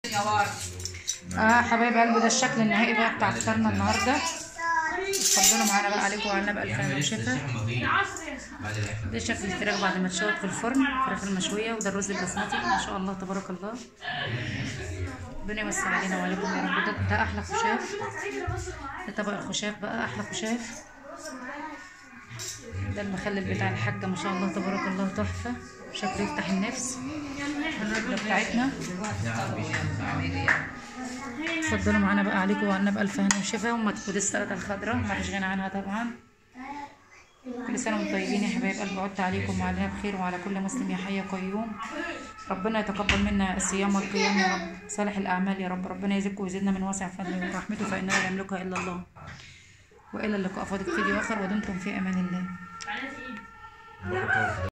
اه حبايب قلبي ده الشكل النهائي بقى بتاع فطارنا النهارده اتفضلوا معانا بقى عليكم وعلى بقى الفهم والشفا ده شكل الفراخ بعد ما اتشوت في الفرن الفراخ المشويه وده الرز البسمتي ما شاء الله تبارك الله ربنا يوسع علينا وعليكم يا رب ده, ده احلى خشاف ده طبق الخشاف بقى احلى خشاف ده المخلل بتاع الحاجه ما شاء الله تبارك الله تحفه شكله يفتح النفس الرجله بتاعتنا اتفضلوا معانا بقى عليكم وعنا بألف هنا وشفا ومدفود السلطة الخضراء ما فيش غنى عنها طبعا كل سنة وانتم طيبين يا حبايب قلبي عدت عليكم وعليها بخير وعلى كل مسلم يا حي يا قيوم ربنا يتقبل منا الصيام والقيام يا رب صالح الأعمال يا رب ربنا يزكي ويزيدنا من واسع فضله ورحمته فإنه لا يملكها إلا الله وإلى اللقاء فاضل فيديو آخر ودمتم في أمان الله